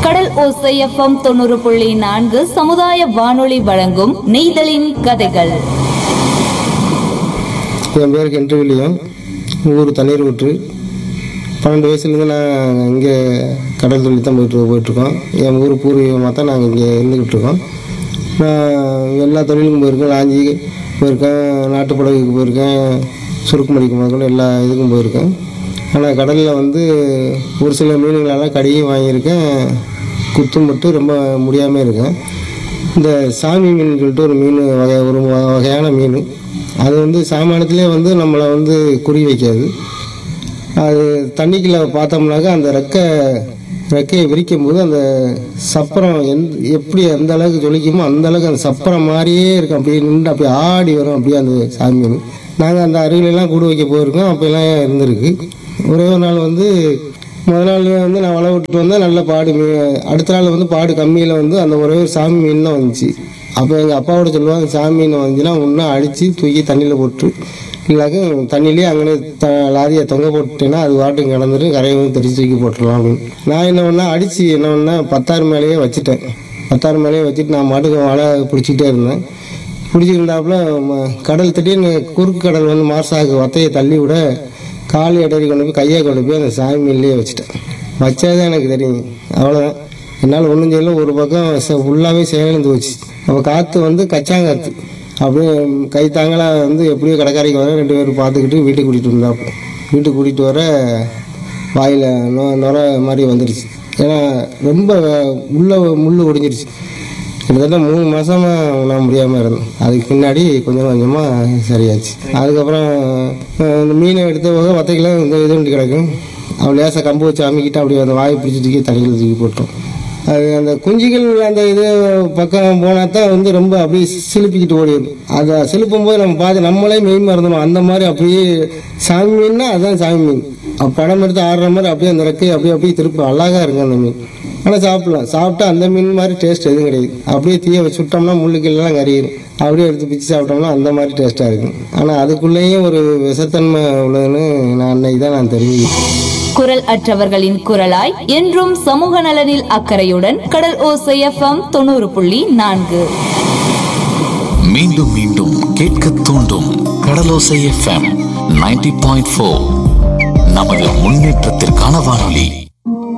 கடல் ஓசை எஃப்எம் தொண்ணூறு புள்ளி நான்கு சமுதாய வானொலி வழங்கும் நெய்தலின் கதைகள் என் பேர் கென்று வில்லியம் ஊர் தண்ணீர் ஊற்று பன்னெண்டு வயசுலேருந்து நான் இங்கே கடல் தொழில் தான் போயிட்டு போயிட்டுருக்கோம் என் ஊர் பூர்வீகமாக தான் நாங்கள் இங்கே இருந்துக்கிட்டு இருக்கோம் நான் எல்லா தொழிலுக்கும் போயிருக்கேன் லாஞ்சி போயிருக்கேன் நாட்டுப்படகுக்கு போயிருக்கேன் சுருக்குமடிக்கு முதல்ல எல்லா இதுக்கும் போயிருக்கேன் ஆனால் கடலில் வந்து ஒரு சில மீன்களெல்லாம் கடியும் வாங்கியிருக்கேன் குத்தும் மட்டும் ரொம்ப முடியாமல் இருக்கேன் இந்த சாமி மீன் சொல்லிட்டு ஒரு மீன் வகை ஒரு வ- வகையான மீன் அது வந்து சாமானியத்திலே வந்து நம்மளை வந்து குறி வைக்காது அது தண்ணிக்குள்ள பார்த்தோம்னாக்கா அந்த ரெக்கை ரெக்கையை விரிக்கும் போது அந்த சப்பரம் எந் எப்படி எந்த அளவுக்கு ஜொலிக்குமோ அந்த அளவுக்கு அந்த சப்பரம் மாதிரியே இருக்கும் அப்படியே நின்று அப்படியே ஆடி வரும் அப்படியே அந்த சாமி மீன் நாங்கள் அந்த அருகிலெல்லாம் கூடு வைக்க போயிருக்கோம் அப்போல்லாம் இருந்திருக்கு ஒரே ஒரு நாள் வந்து முதல் நாள் வந்து நான் வலை விட்டுட்டு வந்தேன் நல்ல பாடு மீன் அடுத்த நாள் வந்து பாடு கம்மியில் வந்து அந்த ஒரே ஒரு சாமி மீன் தான் வந்துச்சு அப்போ எங்கள் அப்பாவோட சொல்லுவாங்க சாமி மீன் வந்துச்சுன்னா ஒன்றா அடித்து தூக்கி தண்ணியில் போட்டு இல்லாக்க தண்ணியிலே அங்கே த லாரியை தொங்க போட்டுட்டேன்னா அது வாட்டும் கிடந்துட்டு கரையை வந்து தெரிச்சு தூக்கி போட்டுடலாம் அப்படின்னு நான் என்ன பண்ணேன் அடித்து என்ன பண்ணேன் பத்தாறு மேலேயே வச்சுட்டேன் பத்தாறு மேலேயே வச்சுட்டு நான் மாட்டுக்கு வலை பிடிச்சிக்கிட்டே இருந்தேன் பிடிச்சிருந்தாப்புல ம- கடல் திடீர்னு குறுக்கு கடல் வந்து மார்சாக்கு வத்தையை தள்ளி விட கால் இடறி கொண்டு போய் கையை கொண்டு போய் அந்த சாமி மீன்லேயே வச்சுட்டேன் வச்சாதான் எனக்கு தெரியும் அவ்வளோதான் என்னால் ஒன்றும் செய்யல ஒரு பக்கம் ஃபுல்லாகவே செயலிழந்து போச்சு அப்போ காற்று வந்து கச்சாங்காற்று அப்படியே கை தாங்களாக வந்து எப்படியோ கடைக்காரைக்கு வர ரெண்டு பேரும் பார்த்துக்கிட்டு வீட்டுக்கு கூட்டிகிட்டு வந்தாப்புல வீட்டுக்கு கூட்டிகிட்டு வர வாயில் நொ நுர மாதிரி வந்துடுச்சு ஏன்னா ரொம்ப உள்ள முள் ஒடிஞ்சிருச்சு கிட்டத்தட்ட மூணு மாசமா நான் முடியாமல் இருந்தேன் அதுக்கு பின்னாடி கொஞ்சம் கொஞ்சமாக சரியாச்சு அதுக்கப்புறம் அஹ், இந்த மீனை எடுத்த போக வத்தைக்கெல்லாம் இந்த இது வண்டி கிடக்கும் அவன் லேசாக கம்பு வச்சு அமுக்கிட்டு அப்படியே அந்த வாயை பிடிச்சி தூக்கி தண்ணியில் தூக்கி போட்டோம் அது அந்த குஞ்சுகள் அந்த இது பக்கம் போனால் தான் வந்து ரொம்ப அப்படியே சிலுப்பிக்கிட்டு ஓடிடும் அதை சிலுப்பும் போது நம்ம பார்த்து நம்மளே மெய் மறந்துடும் அந்த மாதிரி அப்படியே சாமி மீன்னா அதுதான் சாமி மீன் அப்ப படம் எடுத்து ஆடுற மாதிரி அப்படியே அந்த ரெக்கையை அப்படியே அப்படியே திருப்பி அழகா இருக்கும் அந்த மீன் ஆனால் சாப்பிடலாம் சாப்பிட்டா அந்த மீன் மாதிரி டேஸ்ட் எதுவும் கிடையாது அப்படியே தீய வச்சு விட்டோம்னா முள்ளுக்கெல்லாம் கறியிடும் அப்படியே எடுத்து பிச்சு சாப்பிட்டோம்னா அந்த மாதிரி டேஸ்ட்டாக இருக்கும் ஆனால் அதுக்குள்ளேயும் ஒரு விஷத்தன்மை உள்ளதுன்னு நான் அன்னைக்கு தான் நான் தெரிஞ்சுக்கிட்டேன் குரல் அற்றவர்களின் குரலாய் என்றும் சமூக நலனில் அக்கறையுடன் கடல் ஓசை எஃப்எம் தொண்ணூறு புள்ளி நான்கு மீண்டும் மீண்டும் கேட்க தூண்டும் Kadalosai FM ninety point four நமது முன்னேற்றத்திற்கான வானொலி